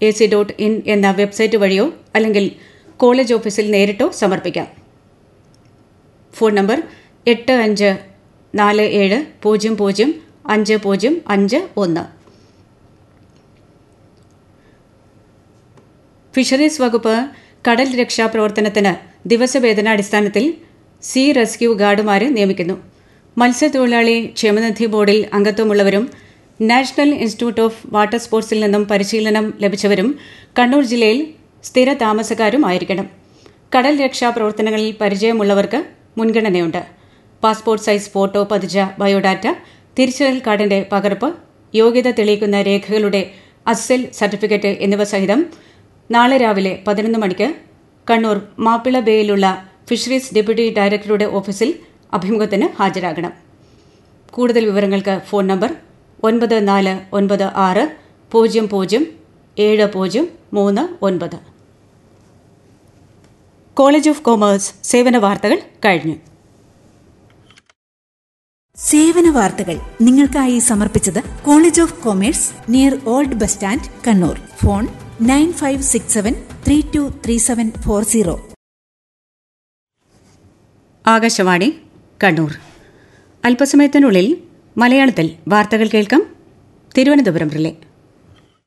A C dot in എന്ന വെബ്സൈറ്റ് വഴിയോ അല്ലെങ്കിൽ കോളേജ് ഓഫീസിൽ നേരിട്ടോ സമർപ്പിക്കാം ഫോൺ നമ്പർ എട്ട് അഞ്ച് നാല് ഏഴ് പൂജ്യം പൂജ്യം അഞ്ച് പൂജ്യം അഞ്ച് ഒന്ന് ഫിഷറീസ് വകുപ്പ് കടൽ രക്ഷാപ്രവർത്തനത്തിന് ദിവസവേതനാടിസ്ഥാനത്തിൽ സീ റെസ്ക്യൂ ഗാർഡുമാരെ നിയമിക്കുന്നു മത്സ്യത്തൊഴിലാളി ക്ഷേമനിധി ബോർഡിൽ അംഗത്വമുള്ളവരും നാഷണൽ ഇൻസ്റ്റിറ്റ്യൂട്ട് ഓഫ് വാട്ടർ സ്പോർട്സിൽ നിന്നും പരിശീലനം ലഭിച്ചവരും കണ്ണൂർ ജില്ലയിൽ സ്ഥിര താമസക്കാരുമായിരിക്കണം കടൽ രക്ഷാപ്രവർത്തനങ്ങളിൽ പരിചയമുള്ളവർക്ക് മുൻഗണനയുണ്ട് പാസ്പോർട്ട് സൈസ് ഫോട്ടോ പതിച്ച ബയോഡാറ്റ തിരിച്ചറിയൽ കാർഡിന്റെ പകർപ്പ് യോഗ്യത തെളിയിക്കുന്ന രേഖകളുടെ അസൽ സർട്ടിഫിക്കറ്റ് എന്നിവ സഹിതം നാളെ രാവിലെ പതിനൊന്ന് മണിക്ക് കണ്ണൂർ മാപ്പിള ബേയിലുള്ള ഫിഷറീസ് ഡെപ്യൂട്ടി ഡയറക്ടറുടെ ഓഫീസിൽ അഭിമുഖത്തിന് ഹാജരാകണം കൂടുതൽ വിവരങ്ങൾക്ക് ഫോൺ നമ്പർ ഒൻപത് നാല് ഒൻപത് ആറ് പൂജ്യം പൂജ്യം ഏഴ് പൂജ്യം മൂന്ന് ഒൻപത് കോളേജ് ഓഫ് കോമേഴ്സ് സേവന വാർത്തകൾ കഴിഞ്ഞു സേവന വാർത്തകൾ നിങ്ങൾക്കായി സമർപ്പിച്ചത് college of commerce near old bus stand Kannur phone nine five six seven three two three seven four zero Akashvani Kannur അല്പസമയത്തിനുള്ളിൽ മലയാളത്തിൽ വാർത്തകൾ കേൾക്കാം തിരുവനന്തപുരം റിലേ